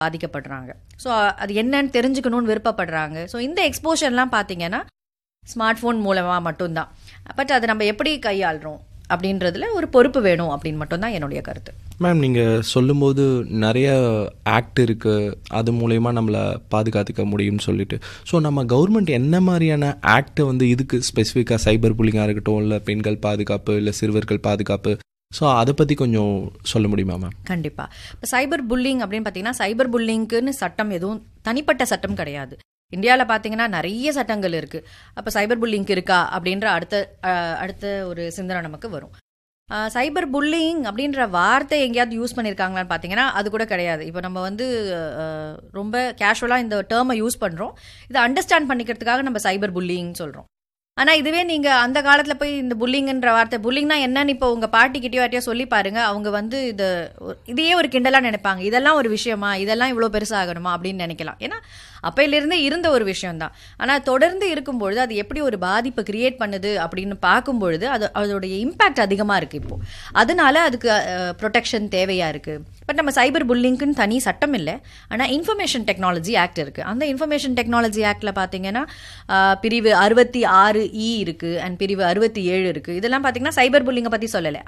பாதிக்கப்படுறாங்க ஸோ அது என்னன்னு தெரிஞ்சுக்கணும்னு விருப்பப்படுறாங்க ஸோ இந்த எக்ஸ்போஷர்லாம் பார்த்தீங்கன்னா ஸ்மார்ட் ஃபோன் மூலமாக மட்டும்தான் பட் அதை நம்ம எப்படி கையாளுறோம் அப்படின்றதுல ஒரு பொறுப்பு வேணும் அப்படின்னு மட்டும்தான் என்னுடைய கருத்து மேம் நீங்கள் சொல்லும்போது நிறைய ஆக்ட் இருக்குது அது மூலயமா நம்மளை பாதுகாத்துக்க முடியும்னு சொல்லிட்டு ஸோ நம்ம கவர்மெண்ட் என்ன மாதிரியான ஆக்ட் வந்து இதுக்கு ஸ்பெசிஃபிக்காக சைபர் புல்லிங்காக இருக்கட்டும் இல்லை பெண்கள் பாதுகாப்பு இல்லை சிறுவர்கள் பாதுகாப்பு ஸோ அதை பற்றி கொஞ்சம் சொல்ல முடியுமா மேம் கண்டிப்பா இப்போ சைபர் புல்லிங் அப்படின்னு பார்த்தீங்கன்னா சைபர் புல்லிங்க்குன்னு சட்டம் எதுவும் தனிப்பட்ட சட்டம் கிடையாது இந்தியாவில் பார்த்தீங்கன்னா நிறைய சட்டங்கள் இருக்கு அப்போ சைபர் புல்லிங்க் இருக்கா அப்படின்ற அடுத்த அஹ், அடுத்த ஒரு சிந்தனை நமக்கு வரும் சைபர் புல்லிங் அப்படின்ற வார்த்தை எங்கேயாவது யூஸ் பண்ணியிருக்காங்களான்னு பார்த்தீங்கன்னா அது கூட கிடையாது இப்போ நம்ம வந்து அஹ், ரொம்ப கேஷுவலாக இந்த டேர்மை யூஸ் பண்ணுறோம் இதை அண்டர்ஸ்டாண்ட் பண்ணிக்கிறதுக்காக நம்ம சைபர் புல்லிங் சொல்கிறோம் ஆனால் இதுவே நீங்கள் அந்த காலத்தில் போய் இந்த புல்லிங்கன்ற வார்த்தை புல்லிங்னா என்னன்னு இப்போ உங்கள் பாட்டிக்கிட்டயோ யார்ட்டையோ சொல்லி பாருங்க அவங்க வந்து இது ஒரு- இதையே ஒரு கிண்டலாக நினைப்பாங்க இதெல்லாம் ஒரு விஷயமா இதெல்லாம் இவ்வளோ பெருசாகணுமா அப்படின்னு நினைக்கலாம் ஏன்னா அப்பையிலிருந்தே இருந்த ஒரு விஷயம்தான் ஆனால் தொடர்ந்து இருக்கும்பொழுது அது எப்படி ஒரு பாதிப்பை கிரியேட் பண்ணுது அப்படின்னு பார்க்கும்பொழுது அது அதோடைய இம்பாக்ட் அதிகமாக இருக்குது இப்போ அதனால அதுக்கு ப்ரொடெக்ஷன் தேவையாக இருக்குது பட் நம்ம சைபர் புல்லிங்க்குன்னு தனி சட்டம் இல்லை ஆனால் இன்ஃபர்மேஷன் டெக்னாலஜி ஆக்ட் இருக்குது அந்த இன்ஃபர்மேஷன் டெக்னாலஜி ஆக்டில் பார்த்தீங்கன்னா அஹ், பிரிவு அறுபத்தி ஆறு இ இருக்குது அண்ட் பிரிவு அறுபத்தி ஏழு இருக்குது இதெல்லாம் பார்த்தீங்கன்னா சைபர் புல்லிங்கை பற்றி சொல்லலை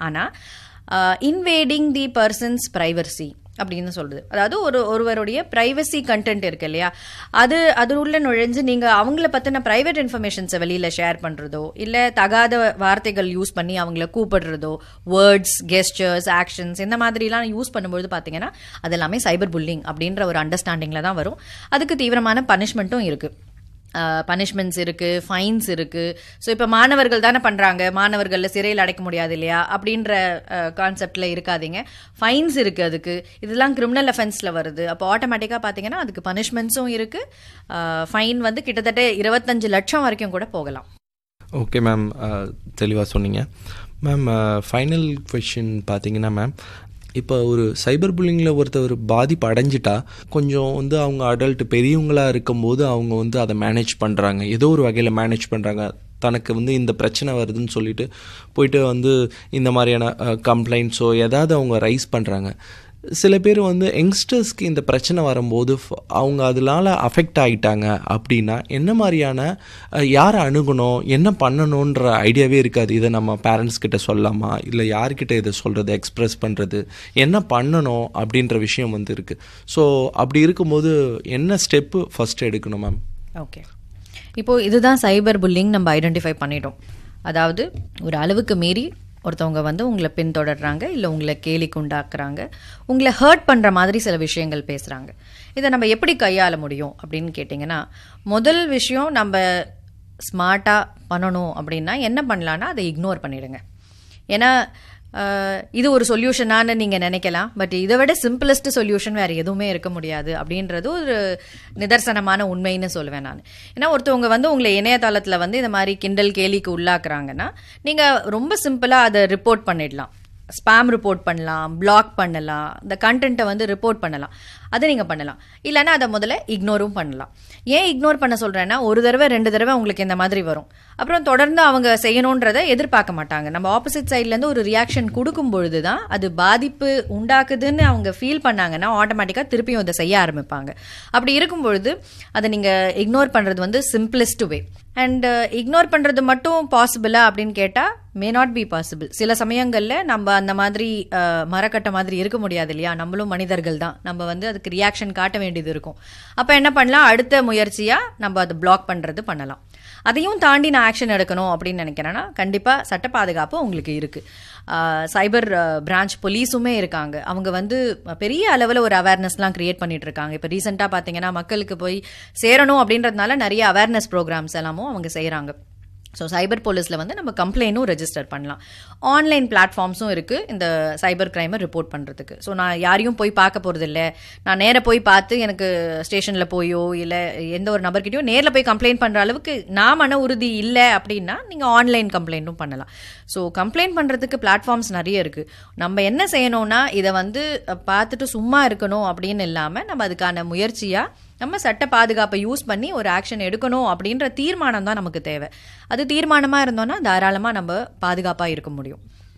ஆனால் இன்வேடிங் தி பர்சன்ஸ் ப்ரைவர்சி அப்படின்னு சொல்றது அதாவது ஒரு ஒருவருடைய பிரைவசி கண்டென்ட் இருக்கு இல்லையா அது அது உள்ள நுழைஞ்சு நீங்க அவங்கள பத்தின பிரைவேட் இன்ஃபர்மேஷன்ஸை வெளியில ஷேர் பண்றதோ இல்ல தகாத வார்த்தைகள் யூஸ் பண்ணி அவங்கள கூப்பிடுறதோ வேர்ட்ஸ் கெஸ்டர்ஸ் ஆக்ஷன்ஸ் இந்த மாதிரிலாம் யூஸ் பண்ணும்போது பாத்தீங்கன்னா அது எல்லாமே சைபர் புல்லிங் அப்படின்ற ஒரு அண்டர்ஸ்டாண்டிங்ல தான் வரும் அதுக்கு தீவிரமான பனிஷ்மெண்ட்டும் இருக்கு பனிஷ்மெண்ட்ஸ் இருக்கு ஃபைன்ஸ் இருக்கு ஸோ இப்போ மாணவர்கள் தானே பண்றாங்க மாணவர்கள்ல சிறையில் அடைக்க முடியாது இல்லையா அப்படின்ற கான்செப்ட்ல இருக்காதீங்க ஃபைன்ஸ் இருக்கு அதுக்கு இதெல்லாம் கிரிமினல் அஃபென்ஸ்ல வருது அப்போ ஆட்டோமேட்டிக்காக பார்த்தீங்கன்னா அதுக்கு பனிஷ்மெண்ட்ஸும் இருக்கு ஃபைன் வந்து கிட்டத்தட்ட இருபத்தஞ்சு லட்சம் வரைக்கும் கூட போகலாம் ஓகே மேம் தெளிவாக சொன்னீங்க மேம் ஃபைனல் கொஷின் பார்த்தீங்கன்னா மேம் இப்போ ஒரு சைபர் புல்லிங்கில் ஒருத்தர் பாதிப்பு அடைஞ்சிட்டா கொஞ்சம் வந்து அவங்க அடல்ட் பெரியவங்களா இருக்கும்போது அவங்க வந்து அதை மேனேஜ் பண்ணுறாங்க ஏதோ ஒரு வகையில் மேனேஜ் பண்ணுறாங்க தனக்கு வந்து இந்த பிரச்சனை வருதுன்னு சொல்லிட்டு போயிட்டு வந்து இந்த மாதிரியான கம்ப்ளைண்ட்ஸோ ஏதாவது அவங்க ரைஸ் பண்ணுறாங்க சில பேர் வந்து யங்ஸ்டர்ஸ்க்கு இந்த பிரச்சனை வரும்போது ஃப- அவங்க அதனால அஃபெக்ட் ஆகிட்டாங்க அப்படின்னா என்ன மாதிரியான அஹ், யாரை அணுகணும் என்ன பண்ணணுன்ற ஐடியாவே இருக்காது இதை நம்ம பேரண்ட்ஸ் கிட்ட சொல்லலாமா இல்லை யார்கிட்ட இதை சொல்கிறது எக்ஸ்பிரஸ் பண்ணுறது என்ன பண்ணணும் அப்படின்ற விஷயம் வந்து இருக்குது ஸோ அப்படி இருக்கும்போது என்ன ஸ்டெப்பு ஃபஸ்ட் எடுக்கணும் மேம் ஓகே இப்போ இதுதான் சைபர் புல்லிங் நம்ம ஐடென்டிஃபை பண்ணிட்டோம் அதாவது ஒரு அளவுக்கு மீறி ஒருத்தவங்க வந்து உங்களை பின்தொடர்றாங்க இல்லை உங்களை கேலிக்கு உண்டாக்குறாங்க உங்களை ஹர்ட் பண்ணுற மாதிரி சில விஷயங்கள் பேசுகிறாங்க இதை நம்ம எப்படி கையாள முடியும் அப்படின்னு கேட்டிங்கன்னா முதல் விஷயம் நம்ம ஸ்மார்ட்டாக பண்ணணும் அப்படின்னா என்ன பண்ணலான்னா அதை இக்னோர் பண்ணிடுங்க ஏன்னா அஹ், இது ஒரு சொல்யூஷனான்னு நீங்கள் நினைக்கலாம் பட் இதை விட சிம்பிளஸ்ட் சொல்யூஷன் வேறு எதுவுமே இருக்க முடியாது அப்படின்றது ஒரு நிதர்சனமான உண்மைன்னு சொல்லுவேன் நான் ஏன்னா ஒருத்தவங்க வந்து உங்களை இணையதளத்தில் வந்து இந்த மாதிரி கிண்டல் கேலிக்கு உள்ளாக்குறாங்கன்னா நீங்கள் ரொம்ப சிம்பிளாக அதை ரிப்போர்ட் பண்ணிடலாம் ஸ்பாம் ரிப்போர்ட் பண்ணலாம் பிளாக் பண்ணலாம் இந்த கண்டென்ட்டை வந்து ரிப்போர்ட் பண்ணலாம் அதை நீங்கள் பண்ணலாம் இல்லைன்னா அதை முதல்ல இக்னோரும் பண்ணலாம் ஏன் இக்னோர் பண்ண சொல்கிறேன்னா ஒரு தடவை ரெண்டு தடவை உங்களுக்கு இந்த மாதிரி வரும் அப்புறம் தொடர்ந்து அவங்க செய்யணுன்றதை எதிர்பார்க்க மாட்டாங்க நம்ம ஆப்போசிட் சைட்லேருந்து ஒரு ரியாக்ஷன் கொடுக்கும் பொழுது தான் அது பாதிப்பு உண்டாக்குதுன்னு அவங்க ஃபீல் பண்ணாங்கன்னா ஆட்டோமேட்டிக்காக திருப்பியும் அதை செய்ய ஆரம்பிப்பாங்க அப்படி இருக்கும் பொழுது அதை நீங்கள் இக்னோர் பண்ணுறது வந்து சிம்பிளஸ்ட் வே அண்ட் இக்னோர் பண்ணுறது மட்டும் பாசிபிளா அப்படின்னு கேட்டால் மே நாட் பி பாசிபிள் சில சமயங்களில் நம்ம அந்த மாதிரி அஹ், மரக்கட்டை மாதிரி இருக்க முடியாது இல்லையா நம்மளும் மனிதர்கள் தான் நம்ம வந்து அதுக்கு ரியாக்ஷன் காட்ட வேண்டியது இருக்கும் அப்போ என்ன பண்ணலாம் அடுத்த முயற்சியாக நம்ம அதை பிளாக் பண்ணுறது பண்ணலாம் அதையும் தாண்டி நான் ஆக்ஷன் எடுக்கணும் அப்படின்னு நினைக்கிறேன்னா கண்டிப்பாக சட்ட பாதுகாப்பு உங்களுக்கு இருக்குது சைபர் பிரான்ச் போலீஸுமே இருக்காங்க அவங்க வந்து பெரிய அளவில் ஒரு அவேர்னஸ்லாம் கிரியேட் பண்ணிட்டு இருக்காங்க இப்போ ரீசெண்டாக பார்த்தீங்கன்னா மக்களுக்கு போய் சேரணும் அப்படின்றதுனால நிறைய அவேர்னஸ் ப்ரோக்ராம்ஸ் எல்லாமும் அவங்க செய்கிறாங்க ஸோ சைபர் போலீஸில் வந்து நம்ம கம்ப்ளைண்ட்டும் ரெஜிஸ்டர் பண்ணலாம் ஆன்லைன் பிளாட்ஃபார்ம்ஸும் இருக்குது இந்த சைபர் கிரைமை ரிப்போர்ட் பண்ணுறதுக்கு ஸோ நான் யாரையும் போய் பார்க்க போகிறது இல்லை நான் நேராக போய் பார்த்து எனக்கு ஸ்டேஷனில் போயோ இல்லை எந்த ஒரு நபர்கிட்டயோ நேரில் போய் கம்ப்ளைண்ட் பண்ணுற அளவுக்கு நான் மன உறுதி இல்லை அப்படின்னா நீங்கள் ஆன்லைன் கம்ப்ளைண்ட்டும் பண்ணலாம் ஸோ கம்ப்ளைண்ட் பண்ணுறதுக்கு பிளாட்ஃபார்ம்ஸ் நிறைய இருக்குது நம்ம என்ன செய்யணும்னா இதை வந்து அஹ், பார்த்துட்டு சும்மா இருக்கணும் அப்படின்னு இல்லாமல் நம்ம அதுக்கான முயற்சியாக நம்ம சட்ட பாதுகாப்பை யூஸ் பண்ணி ஒரு ஆக்ஷன் எடுக்கணும் அப்படின்ற தீர்மானம் தான் நமக்கு தேவை அது தீர்மானமாக இருந்தோம்னா தாராளமாக நம்ம பாதுகாப்பாக இருக்க முடியும்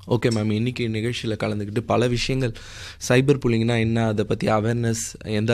ஓகே மேம் இன்னைக்கு நிகழ்ச்சியில் கலந்துக்கிட்டு பல விஷயங்கள் சைபர் புல்லிங்னா என்ன அதை பற்றி அவேர்னஸ் எந்த